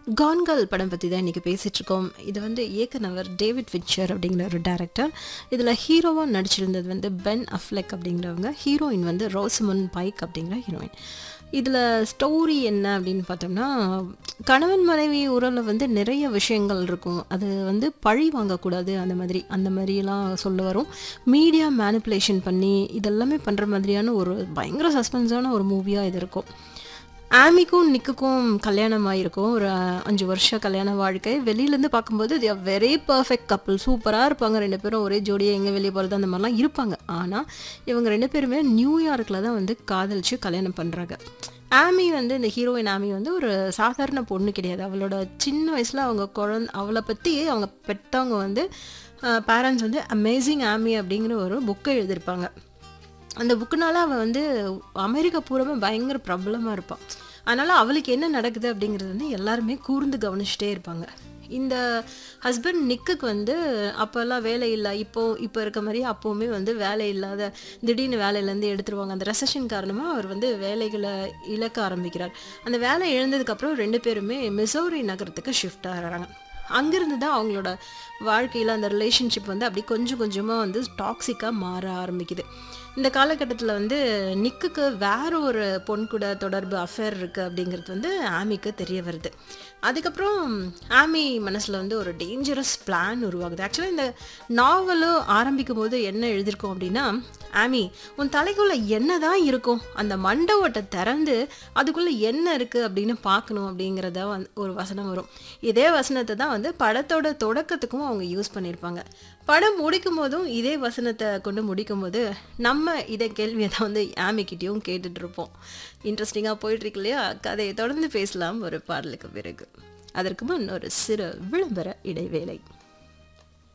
கான்கள் படம் பற்றி தான் இன்றைக்கி பேசிகிட்டு இருக்கோம் இது வந்து இயக்குனவர் டேவிட் விச்சர் அப்படிங்கிற ஒரு டேரக்டர் இதில் ஹீரோவாக நடிச்சிருந்தது வந்து பென் அஃப்லெக் அப்படிங்கிறவங்க ஹீரோயின் வந்து ரோசமன் பைக் அப்படிங்கிற ஹீரோயின் இதில் ஸ்டோரி என்ன அப்படின்னு பார்த்தோம்னா கணவன் மனைவி உறவில் வந்து நிறைய விஷயங்கள் இருக்கும் அது வந்து பழி வாங்கக்கூடாது அந்த மாதிரி அந்த மாதிரிலாம் சொல்ல வரும் மீடியா மேனிப்புலேஷன் பண்ணி இதெல்லாமே பண்ணுற மாதிரியான ஒரு பயங்கர சஸ்பென்ஸான ஒரு மூவியாக இது இருக்கும் ஆமிக்கும் நிக்குக்கும் கல்யாணம் ஆகிருக்கும் ஒரு அஞ்சு வருஷம் கல்யாண வாழ்க்கை வெளியிலேருந்து பார்க்கும்போது they are very perfect couple சூப்பராக இருப்பாங்க ரெண்டு பேரும் ஒரே ஜோடியாக எங்கே வெளியே போகிறது அந்த மாதிரிலாம் இருப்பாங்க ஆனால் இவங்க ரெண்டு பேருமே நியூயார்க்கில் தான் வந்து காதலிச்சு கல்யாணம் பண்ணுறாங்க ஆமி வந்து இந்த ஹீரோயின் ஆமி வந்து ஒரு சாதாரண பொண்ணு கிடையாது அவளோட சின்ன வயசில் அவங்க குழந்த அவளை பற்றி அவங்க பெற்றவங்க வந்து பேரண்ட்ஸ் வந்து அமேசிங் ஆமி அப்படிங்கிற ஒரு புக்கை எழுதியிருப்பாங்க அந்த புக்குனால அவள் வந்து அமெரிக்கா பூராமே பயங்கர பிரபலமாக இருப்பாள் அதனால் அவளுக்கு என்ன நடக்குது அப்படிங்கிறது வந்து எல்லாருமே கூர்ந்து கவனிச்சுட்டே இருப்பாங்க இந்த ஹஸ்பண்ட் நிக்குக்கு வந்து அப்போல்லாம் வேலை இல்லை இப்போ இப்போ இருக்க மாதிரி அப்போவுமே வந்து வேலை இல்லாத திடீர்னு வேலையிலேருந்து எடுத்துருவாங்க அந்த ரெசஷன் காரணமாக அவர் வந்து வேலைகளை இழக்க ஆரம்பிக்கிறார் அந்த வேலை இழந்ததுக்கப்புறம் ரெண்டு பேருமே மிசோரி நகரத்துக்கு ஷிஃப்ட் ஆகிறாங்க அங்கேருந்து தான் அவங்களோட வாழ்க்கையில் அந்த ரிலேஷன்ஷிப் வந்து அப்படி கொஞ்சம் கொஞ்சமாக வந்து டாக்ஸிக்காக மாற ஆரம்பிக்குது இந்த காலகட்டத்தில் வந்து நிக்குக்கு வேற ஒரு பொன் கூட தொடர்பு அஃபேர் இருக்குது அப்படிங்கிறது வந்து ஆமிக்கு தெரிய வருது அதுக்கப்புறம் ஆமி மனசில் வந்து ஒரு டேஞ்சரஸ் பிளான் உருவாகுது ஆக்சுவலாக இந்த நாவலும் ஆரம்பிக்கும் போது என்ன எழுதியிருக்கோம் அப்படின்னா ஆமி உன் தலைக்குள்ளே என்ன தான் இருக்கும் அந்த மண்டவோட்டை திறந்து அதுக்குள்ளே என்ன இருக்குது அப்படின்னு பார்க்கணும் அப்படிங்கிறத வந்து ஒரு வசனம் வரும் இதே வசனத்தை தான் வந்து படத்தோட தொடக்கத்துக்கும் அவங்க யூஸ் பண்ணியிருப்பாங்க படம் முடிக்கும் போதும் இதே வசனத்தை கொண்டு முடிக்கும் போது நம்ம இதை கேள்வியை தான் வந்து ஆமிக்கிட்டேயும் கேட்டுட்டு இருப்போம் இன்ட்ரெஸ்டிங்காக போயிட்டுருக்கு இல்லையா கதையை தொடர்ந்து பேசலாம் ஒரு பாடலுக்கு பிறகு அதற்கு முன் ஒரு சிறு விளம்பர இடைவேளை